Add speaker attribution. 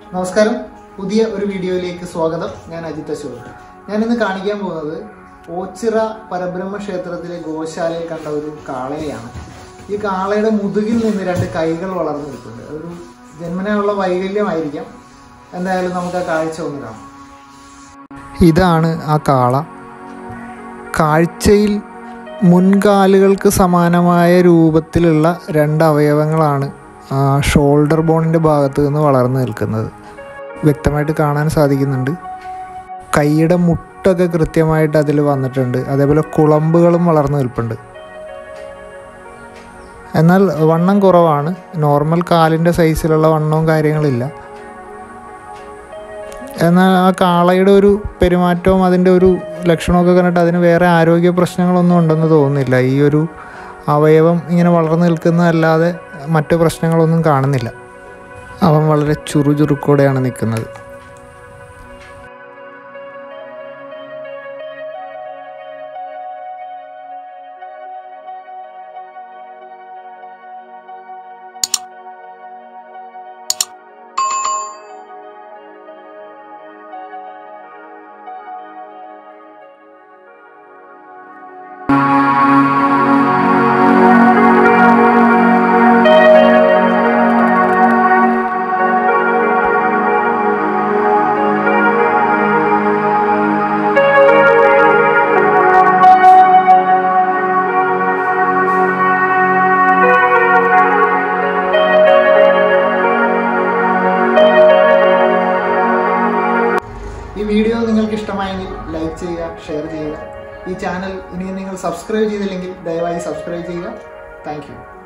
Speaker 1: നമസ്കാരം പുതിയ ഒരു വീഡിയോയിലേക്ക് സ്വാഗതം ഞാൻ അജിത് അശോക് ഞാൻ ഇന്ന് കാണിക്കാൻ പോകുന്നത് ഓച്ചിറ പരബ്രഹ്മ ക്ഷേത്രത്തിലെ ഗോശാലയിൽ കണ്ട ഒരു കാളയെയാണ് ഈ കാളയുടെ മുതുകിൽ നിന്ന് രണ്ട് കൈകൾ വളർന്നു നിൽക്കുന്നുണ്ട് ഒരു ജന്മനുള്ള വൈകല്യമായിരിക്കാം എന്തായാലും നമുക്ക് ആ കാഴ്ച ഒന്ന് കാണാം ഇതാണ് ആ കാള കാഴ്ചയിൽ മുൻകാലുകൾക്ക് സമാനമായ രൂപത്തിലുള്ള രണ്ട് അവയവങ്ങളാണ് ആ ഷോൾഡർ ബോണിൻ്റെ ഭാഗത്ത് നിന്ന് വളർന്നു നിൽക്കുന്നത് വ്യക്തമായിട്ട് കാണാൻ സാധിക്കുന്നുണ്ട് കൈയുടെ മുട്ടൊക്കെ കൃത്യമായിട്ട് അതിൽ വന്നിട്ടുണ്ട് അതേപോലെ കുളമ്പുകളും വളർന്നു നിൽപ്പുണ്ട് എന്നാൽ വണ്ണം കുറവാണ് നോർമൽ കാലിൻ്റെ സൈസിലുള്ള വണ്ണവും കാര്യങ്ങളില്ല എന്നാൽ ആ കാളയുടെ ഒരു പെരുമാറ്റവും അതിൻ്റെ ഒരു ലക്ഷണമൊക്കെ കണ്ടിട്ട് അതിന് വേറെ ആരോഗ്യ പ്രശ്നങ്ങളൊന്നും ഉണ്ടെന്ന് തോന്നുന്നില്ല ഈ ഒരു അവയവം ഇങ്ങനെ വളർന്നു നിൽക്കുന്നതല്ലാതെ മറ്റു പ്രശ്നങ്ങളൊന്നും കാണുന്നില്ല അവൻ വളരെ ചുറുചുറുക്കോടെയാണ് നിൽക്കുന്നത് ഈ വീഡിയോ നിങ്ങൾക്ക് ഇഷ്ടമായെങ്കിൽ ലൈക്ക് ചെയ്യുക ഷെയർ ചെയ്യുക ഈ ചാനൽ ഇനി നിങ്ങൾ സബ്സ്ക്രൈബ് ചെയ്തില്ലെങ്കിൽ ദയവായി സബ്സ്ക്രൈബ് ചെയ്യുക താങ്ക്